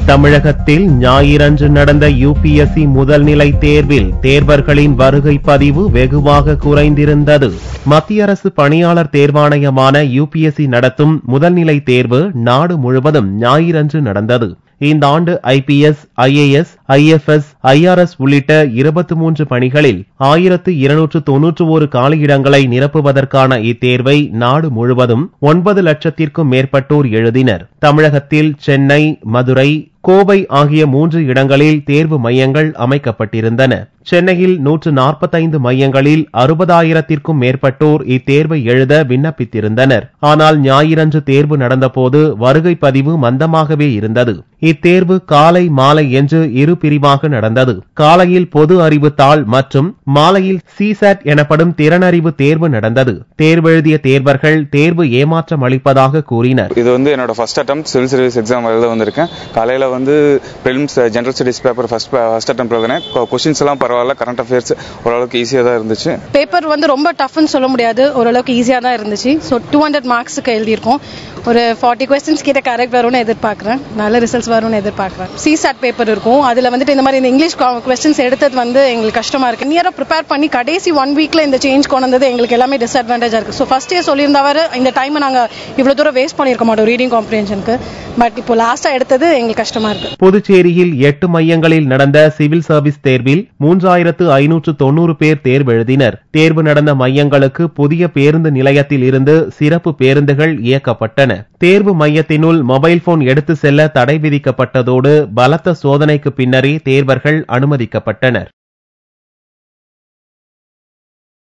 தமிழகத்தில் ஞாயிறன்று நடந்த யுபிஎஸ்சி முதல்நிலை தேர்வில் தேர்வர்களின் வருகை பதிவு வெகுவாக குறைந்திருந்தது மத்திய அரசு பணியாளர் தேர்வாணையமான யுபிஎஸ்சி நடத்தும் முதல்நிலை தேர்வு நாடு முழுவதும் ஞாயிறன்று நடந்தது இந்த ஆண்டு ஐபிஎஸ் ஐஏஎஸ் ஐஎஃப்எஸ் ஐஆர்எஸ் உள்ளிட்ட இருபத்தி மூன்று பணிகளில் ஆயிரத்து இருநூற்று தொன்னூற்று ஒரு காலியிடங்களை நிரப்புவதற்கான இத்தேர்வை நாடு முழுவதும் ஒன்பது லட்சத்திற்கும் மேற்பட்டோர் எழுதினர் தமிழகத்தில் சென்னை மதுரை கோவை ஆகிய மூன்று இடங்களில் தேர்வு மையங்கள் அமைக்கப்பட்டிருந்தன சென்னையில் நூற்று நாற்பத்தைந்து மையங்களில் அறுபதாயிரத்திற்கும் மேற்பட்டோர் இத்தேர்வை எழுத விண்ணப்பித்திருந்தனர் ஆனால் ஞாயிறன்று தேர்வு நடந்தபோது வருகை பதிவு மந்தமாகவே இருந்தது இத்தேர்வு காலை மாலை என்று இரு பிரிவாக நடந்தது காலையில் பொது அறிவு தாள் மற்றும் மாலையில் சிசாட் எனப்படும் திறனறிவு தேர்வு நடந்தது தேர்வெழுதிய தேர்வர்கள் தேர்வு ஏமாற்றம் அளிப்பதாக கூறினர் இது வந்து என்னோட first attempt civil service exam எழுத வந்திருக்கேன் காலையில் வந்து prelims general studies paper first first attempt எழுதினேன் கொஷின்ஸ் எல்லாம் பரவாயில்ல கரண்ட் அஃபேர்ஸ் ஓரளவுக்கு ஈஸியாக தான் இருந்துச்சு பேப்பர் வந்து ரொம்ப டஃப்னு சொல்ல முடியாது ஓரளவுக்கு ஈஸியாக தான் இருந்துச்சு ஸோ டூ ஹண்ட்ரட் மார்க்ஸுக்கு எழுதியிருக்கோம் ஒரு ஃபார்ட்டி கொஸ்டின்ஸ் கிட்ட கரெக்ட் வரும்னு எதிர்பார்க்குறேன் நல்ல ரிசல்ட்ஸ் வரும்னு எதிர்பார்க்குறேன் சிசாட் பேப்பர் இருக்கும் அதில் வந்துட்டு இந்த மாதிரி இந்த இங்கிலீஷ் கொஸ்டின்ஸ் எடுத்தது வந்து எங்களுக்கு கஷ்டமாக இருக்குது நியராக ப்ரிப்பேர் பண்ணி கடைசி ஒன் வீக்கில் இந்த சேஞ்ச் கொண்டு வந்தது எங்களுக்கு எல்லாமே டிஸ்அட்வான்டேஜாக இருக்குது ஸோ ஃபர்ஸ்ட் இயர் சொல்லியிருந்தவர் இந்த டைமை நாங்கள் இவ்வளோ தூரம் வேஸ்ட் பண்ணியிருக்க மாட்டோம் ரீடிங் காம்ப்ரிஹென்ஷனுக்கு பட் இப்போ லாஸ்ட்டாக எடுத்தது எங்களுக்கு கஷ்டமாக இருக்குது புதுச்சேரியில் எட்டு மையங்களில் நடந்த சிவில் சர்வீஸ் தேர்வில் மூன்றாயிரத்து ஐநூற்று தொன்னூறு பேர் தேர்வெழுதினர் தேர்வு நடந்த மையங்களுக்கு புதிய பேருந்து நிலையத்தில் இருந்து சிறப்பு பேருந்துகள் இயக்கப்பட்டன தேர்வு மையத்தினுள் மொபைல் போன் எடுத்து செல்ல தடை விதிக்கப்பட்டதோடு பலத்த சோதனைக்கு பின்னரே தேர்வர்கள் அனுமதிக்கப்பட்டனர்